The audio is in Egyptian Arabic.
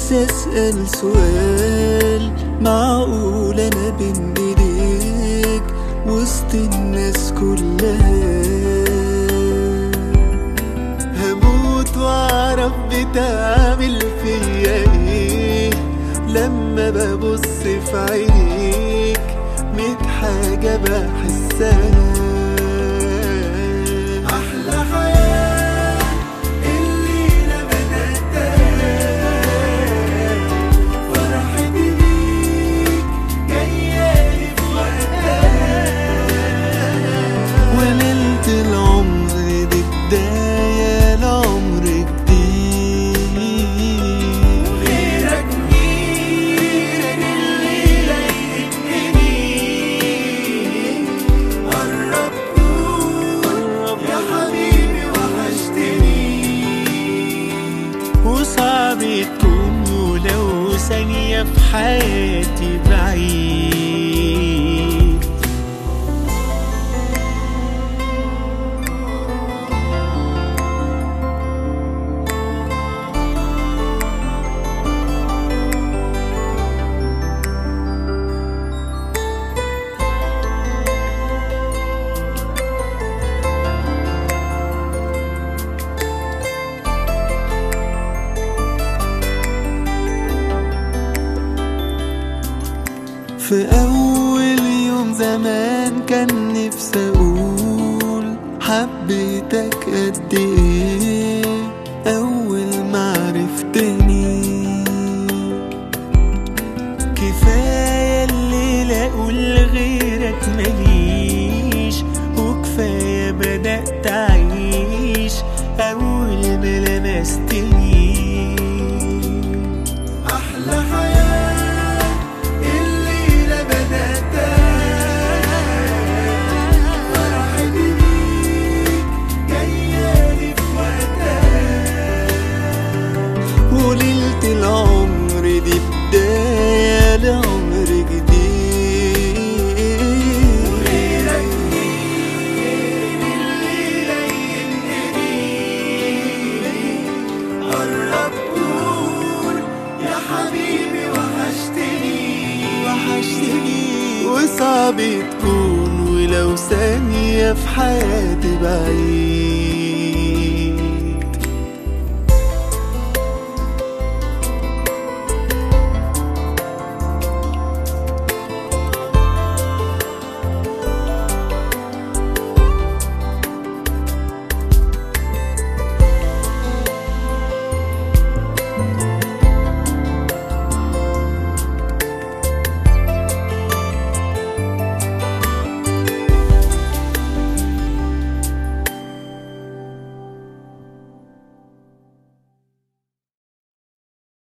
نفسي اسأل سؤال معقول انا بين ايديك وسط الناس كلها هموت واعرف بتعمل فيا ايه لما ببص في عينيك ميت حاجة بحسها أحلى حياة الليلة بدأتها فرحتي بيك جايالي في وقتها وليلة العمر دي بداية لعمر جديد غيرك مين الليلة يهمني قرب قول يا حبيبي وحشتني وصعب تكون ولو ثانية في حياتي بعيد في أول يوم زمان كان نفسي أقول حبيتك قد إيه أول ما عرفتني كفاية الليلة أقول غيرك ماليش وكفاية بدأت أعيش أول ما لمستني أحلى حياة الليلة بدأتها فرحتي بيك جايالي في وقتها وليلة العمر دي بداية لعمر جديد وغيرك مين الليلة يهمني قرب قول يا حبيبي وحشتني وحشتني وصعب تكون ولو ثانية في حياتي بعيد